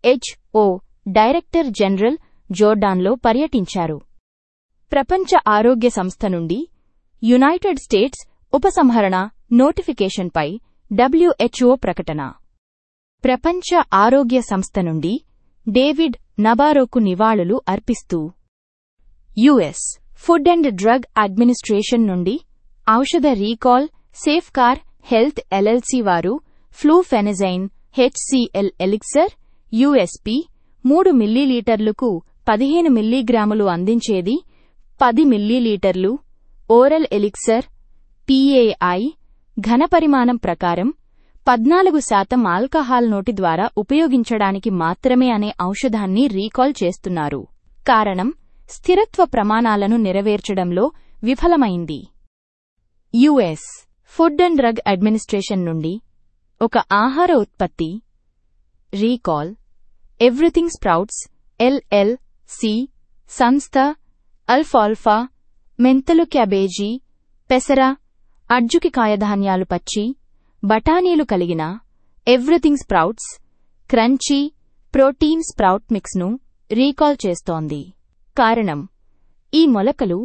WHO director general జోర్డాన్లో పర్యటించారు ప్రపంచ ఆరోగ్య సంస్థ నుండి యునైటెడ్ స్టేట్స్ ఉపసంహరణ నోటిఫికేషన్పై డబ్ల్యూహెచ్ఓ ప్రకటన ప్రపంచ ఆరోగ్య సంస్థ నుండి డేవిడ్ నబారోకు నివాళులు అర్పిస్తూ US food and drug administration నుండి ఔషధ రీకాల్ సేఫ్కార్ హెల్త్ ఎల్ఎల్సీ వారు ఫ్లూఫెనజైన్ హెచ్సిఎల్ ఎలిక్సర్ యుఎస్పి మూడు మిల్లీలీటర్లకు పదిహేను మిల్లీగ్రాములు అందించేది పది మిల్లీలీటర్లు ఓరల్ ఎలిక్సర్ పిఏఐ ఘనపరిమాణం ప్రకారం పద్నాలుగు శాతం ఆల్కహాల్ నోటి ద్వారా ఉపయోగించడానికి మాత్రమే అనే ఔషధాన్ని రీకాల్ చేస్తున్నారు కారణం స్థిరత్వ ప్రమాణాలను నెరవేర్చడంలో విఫలమైంది US food and drug administration నుండి ఒక ఆహార ఉత్పత్తి recall everything sprouts LL C సంస్థ అల్ఫాల్ఫా మెంతలు క్యాబేజీ పెసర అడ్జుకి కాయధాన్యాలు పచ్చి బఠానీలు కలిగిన everything sprouts crunchy protein sprout మిక్స్ను రీకాల్ చేస్తోంది కారణం ఈ మొలకలు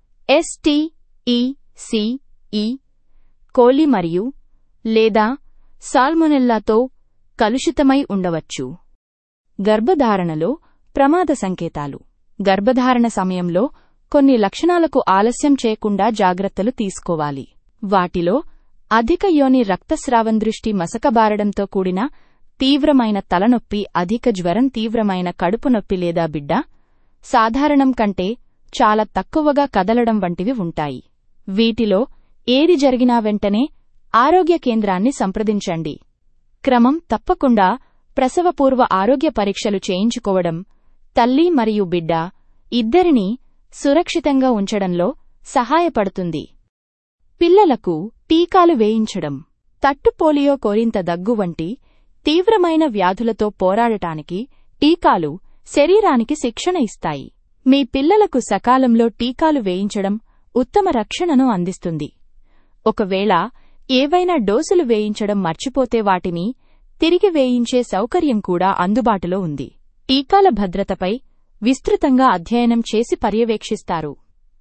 ఎస్టీఈసిఈ కోలి మరియు లేదా సాల్మొనెల్లాతో కలుషితమై ఉండవచ్చు గర్భధారణలో ప్రమాద సంకేతాలు గర్భధారణ సమయంలో కొన్ని లక్షణాలకు ఆలస్యం చేయకుండా జాగ్రత్తలు తీసుకోవాలి వాటిలో అధిక యోని రక్తస్రావం దృష్టి మసకబారడంతో కూడిన తీవ్రమైన తలనొప్పి అధిక జ్వరం తీవ్రమైన కడుపు నొప్పి లేదా బిడ్డ సాధారణం కంటే చాలా తక్కువగా కదలడం వంటివి ఉంటాయి వీటిలో ఏది జరిగినా వెంటనే ఆరోగ్య కేంద్రాన్ని సంప్రదించండి క్రమం తప్పకుండా ప్రసవపూర్వ ఆరోగ్య పరీక్షలు చేయించుకోవడం తల్లి మరియు బిడ్డ ఇద్దరినీ సురక్షితంగా ఉంచడంలో సహాయపడుతుంది పిల్లలకు టీకాలు వేయించడం తట్టు పోలియో కోరింత దగ్గు వంటి తీవ్రమైన వ్యాధులతో పోరాడటానికి టీకాలు శరీరానికి శిక్షణ ఇస్తాయి మీ పిల్లలకు సకాలంలో టీకాలు వేయించడం ఉత్తమ రక్షణను అందిస్తుంది ఒకవేళ ఏవైనా డోసులు వేయించడం మర్చిపోతే వాటిని తిరిగి వేయించే సౌకర్యం కూడా అందుబాటులో ఉంది టీకాల భద్రతపై విస్తృతంగా అధ్యయనం చేసి పర్యవేక్షిస్తారు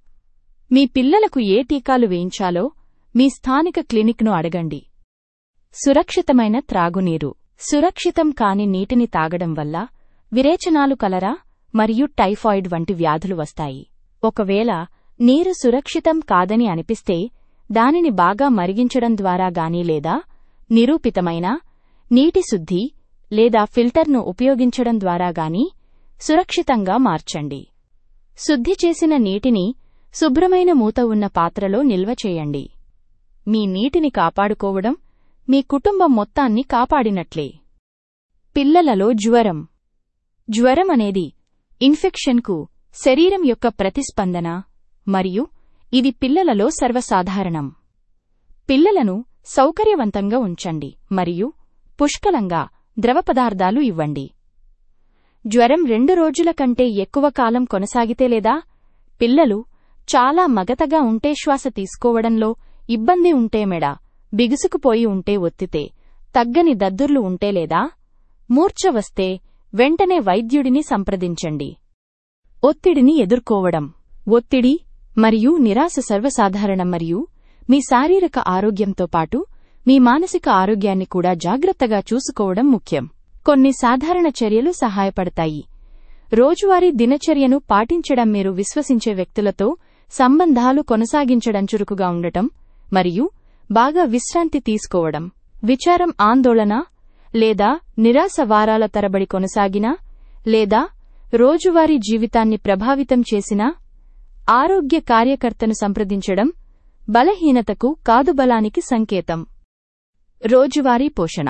మీ పిల్లలకు ఏ టీకాలు వేయించాలో మీ స్థానిక క్లినిక్ను అడగండి సురక్షితమైన త్రాగునీరు సురక్షితం కాని నీటిని తాగడం వల్ల విరేచనాలు కలరా మరియు టైఫాయిడ్ వంటి వ్యాధులు వస్తాయి ఒకవేళ నీరు సురక్షితం కాదని అనిపిస్తే దానిని బాగా మరిగించడం ద్వారా గాని లేదా నిరూపితమైన నీటి శుద్ధి లేదా ఫిల్టర్ను ఉపయోగించడం ద్వారా గాని సురక్షితంగా మార్చండి శుద్ధి చేసిన నీటిని శుభ్రమైన మూత ఉన్న పాత్రలో నిల్వ చేయండి మీ నీటిని కాపాడుకోవడం మీ కుటుంబం మొత్తాన్ని కాపాడినట్లే పిల్లలలో జ్వరం జ్వరం అనేది ఇన్ఫెక్షన్కు శరీరం యొక్క ప్రతిస్పందన మరియు ఇది పిల్లలలో సర్వసాధారణం పిల్లలను సౌకర్యవంతంగా ఉంచండి మరియు పుష్కలంగా ద్రవ పదార్థాలు ఇవ్వండి జ్వరం రెండు రోజుల కంటే ఎక్కువ కాలం కొనసాగితే లేదా పిల్లలు చాలా మగతగా ఉంటే శ్వాస తీసుకోవడంలో ఇబ్బంది ఉంటే మెడ బిగుసుకుపోయి ఉంటే ఒత్తితే తగ్గని దద్దుర్లు ఉంటే లేదా మూర్ఛ వస్తే వెంటనే వైద్యుడిని సంప్రదించండి ఒత్తిడిని ఎదుర్కోవడం ఒత్తిడి మరియు నిరాశ సర్వసాధారణం మరియు మీ శారీరక ఆరోగ్యంతో పాటు మీ మానసిక ఆరోగ్యాన్ని కూడా జాగ్రత్తగా చూసుకోవడం ముఖ్యం కొన్ని సాధారణ చర్యలు సహాయపడతాయి రోజువారీ దినచర్యను పాటించడం మీరు విశ్వసించే వ్యక్తులతో సంబంధాలు కొనసాగించడం చురుకుగా ఉండటం మరియు బాగా విశ్రాంతి తీసుకోవడం విచారం ఆందోళన లేదా నిరాశ వారాల తరబడి కొనసాగినా లేదా రోజువారీ జీవితాన్ని ప్రభావితం చేసినా ఆరోగ్య కార్యకర్తను సంప్రదించడం బలహీనతకు కాదుబలానికి సంకేతం రోజువారీ పోషణ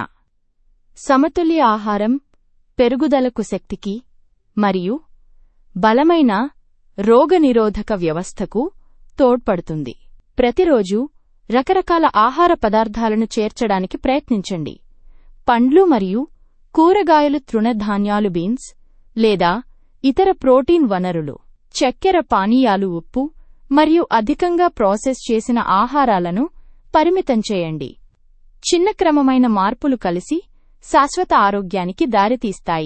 సమతుల్య ఆహారం పెరుగుదలకు శక్తికి మరియు బలమైన రోగనిరోధక వ్యవస్థకు తోడ్పడుతుంది ప్రతిరోజు రకరకాల ఆహార పదార్థాలను చేర్చడానికి ప్రయత్నించండి పండ్లు మరియు కూరగాయలు తృణధాన్యాలు బీన్స్ లేదా ఇతర ప్రోటీన్ వనరులు చక్కెర పానీయాలు ఉప్పు మరియు అధికంగా ప్రాసెస్ చేసిన ఆహారాలను పరిమితం చేయండి చిన్న క్రమమైన మార్పులు కలిసి శాశ్వత ఆరోగ్యానికి దారితీస్తాయి